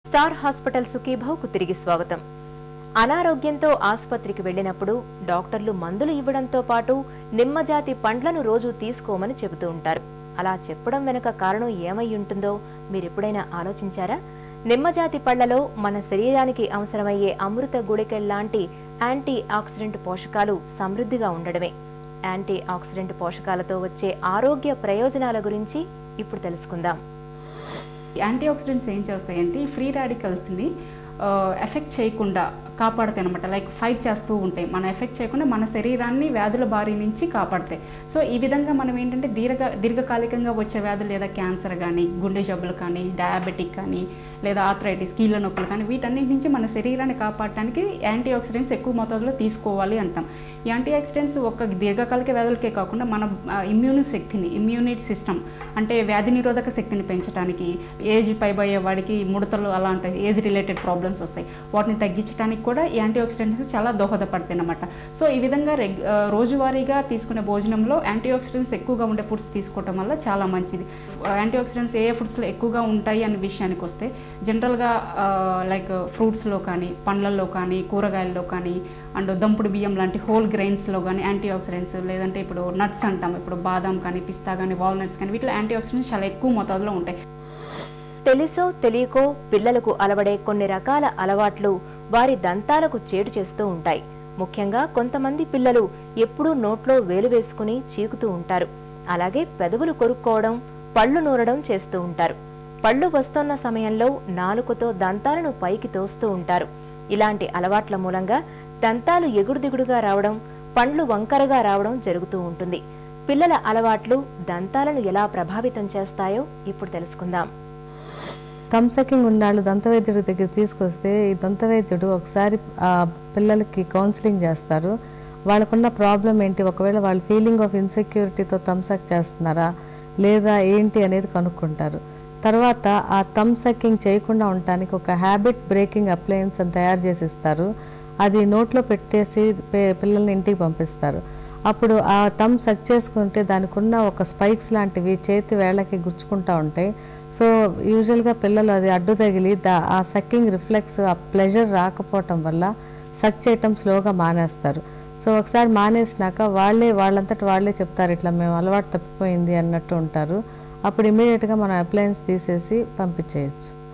star hospital సుఖీభావ్కు తిరిగి స్వాగతం అనారోగ్యంతో ఆసుపత్రికి వెళ్లినప్పుడు డాక్టర్లు మందులు ఇవ్వడంతో పాటు నిమ్మజాతి పండ్లను రోజు తీసుకోమని చెబుతూ ఉంటారు అలా చెప్పడం వెనుక కారణం ఏమై ఉంటుందో మీరెప్పుడైనా ఆలోచించారా నిమ్మజాతి పళ్లలో మన శరీరానికి అవసరమయ్యే అమృత గుళికల్లాంటి యాంటీ ఆక్సిడెంట్ పోషకాలు సమృద్ధిగా ఉండడమే యాంటీ ఆక్సిడెంట్ పోషకాలతో వచ్చే ఆరోగ్య ప్రయోజనాల గురించి ఇప్పుడు తెలుసుకుందాం యాంటీ ఆక్సిడెంట్స్ ఏం చేస్తాయంటే ఈ ఫ్రీ రాడికల్స్ని ఎఫెక్ట్ చేయకుండా కాపాడుతాయి అనమాట లైక్ ఫైట్ చేస్తూ ఉంటాయి మనం ఎఫెక్ట్ చేయకుండా మన శరీరాన్ని వ్యాధుల బారి నుంచి కాపాడతాయి సో ఈ విధంగా మనం ఏంటంటే దీర్ఘ దీర్ఘకాలికంగా వచ్చే వ్యాధులు లేదా క్యాన్సర్ కానీ గుండె జబ్బులు కానీ డయాబెటిక్ కానీ లేదా ఆథరైటిస్ కీళ్ళ నొప్పులు కానీ వీటన్నిటి నుంచి మన శరీరాన్ని కాపాడటానికి యాంటీ ఆక్సిడెంట్స్ ఎక్కువ మోతాదులో తీసుకోవాలి అంటాం ఈ యాంటీ ఆక్సిడెంట్స్ ఒక దీర్ఘకాలిక వ్యాధులకే కాకుండా మన ఇమ్యూన్ శక్తిని ఇమ్యూనిటీ సిస్టమ్ అంటే వ్యాధి నిరోధక శక్తిని పెంచడానికి ఏజ్ పైబోయే వాడికి ముడతలు అలాంటి ఏజ్ రిలేటెడ్ ప్రాబ్లమ్స్ వస్తాయి వాటిని తగ్గించడానికి కూడా ఈ యాంటీ ఆక్సిడెంట్స్ చాలా దోహదపడతాయి అన్నమాట సో ఈ విధంగా రెగ్ ఆ, రోజువారీగా తీసుకునే భోజనంలో యాంటీ ఆక్సిడెంట్స్ ఎక్కువగా ఉండే ఫుడ్స్ తీసుకోవటం వల్ల చాలా మంచిది యాంటీ ఆక్సిడెంట్స్ ఏ ఫుడ్స్లో ఎక్కువగా ఉంటాయి అనే విషయానికి వస్తే జనరల్గా లైక్ ఫ్రూట్స్లో కానీ పండ్లల్లో కానీ కూరగాయల్లో కానీ అండ్ దంపుడు బియ్యం లాంటి హోల్ గ్రెయిన్స్లో కానీ యాంటీ ఆక్సిడెంట్స్ లేదంటే ఇప్పుడు నట్స్ అంటాం ఇప్పుడు బాదం కానీ పిస్తా కానీ వాల్నట్స్ కానీ వీటిలో యాంటీ ఆక్సిడెంట్స్ చాలా ఎక్కువ మోతాదులో ఉంటాయి తెలుసో తెలియకో పిల్లలకు అలవడే కొన్ని రకాల అలవాట్లు వారి దంతాలకు చేటు చేస్తూ ఉంటాయి ముఖ్యంగా కొంతమంది పిల్లలు ఎప్పుడూ నోట్లో వేలు వేసుకుని చీకుతూ ఉంటారు అలాగే పెదవులు కొరుక్కోవడం పళ్ళు నూరడం చేస్తూ ఉంటారు పళ్ళు వస్తున్న సమయంలో నాలుకతో దంతాలను పైకి తోస్తూ ఉంటారు ఇలాంటి అలవాట్ల మూలంగా దంతాలు ఎగుడుదిగుడుగా రావడం పండ్లు వంకరగా రావడం జరుగుతూ ఉంటుంది పిల్లల అలవాట్లు దంతాలను ఎలా ప్రభావితం చేస్తాయో ఇప్పుడు తెలుసుకుందాం కమ్సకింగ్ ఉన్నాళ్ళు దంతవైద్యుడి దగ్గర తీసుకొస్తే ఈ దంతవైద్యుడు ఒకసారి ఆ పిల్లలకి కౌన్సిలింగ్ చేస్తారు వాళ్ళకున్న ప్రాబ్లం ఏంటి ఒకవేళ వాళ్ళు ఫీలింగ్ ఆఫ్ ఇన్సెక్యూరిటీతో థమ్సక్ చేస్తున్నారా లేదా ఏంటి అనేది కనుక్కుంటారు తర్వాత ఆ థమ్ సకింగ్ చేయకుండా ఉండటానికి ఒక హ్యాబిట్ బ్రేకింగ్ అప్లయన్స్ అని తయారు చేసి ఇస్తారు అది నోట్లో పెట్టేసి పే- పిల్లల్ని ఇంటికి పంపిస్తారు అప్పుడు ఆ థమ్ సక్ చేసుకుంటే దానికి ఉన్న ఒక స్పైక్స్ లాంటివి చేతి వేళ్ళకి గుచ్చుకుంటా ఉంటాయి సో యూజువల్గా పిల్లలు అది అడ్డు తగిలి దా ఆ సక్కింగ్ రిఫ్లెక్స్ ఆ ప్లెజర్ రాకపోవటం వల్ల సక్ చేయటం స్లోగా మానేస్తారు సో ఒకసారి మానేసినాక వాళ్ళే వాళ్ళంతట వాళ్ళే చెప్తారు ఇట్లా మేము అలవాటు తప్పిపోయింది అన్నట్టు ఉంటారు అప్పుడు ఇమీడియట్గా మనం అప్లయన్స్ తీసేసి పంపించేయచ్చు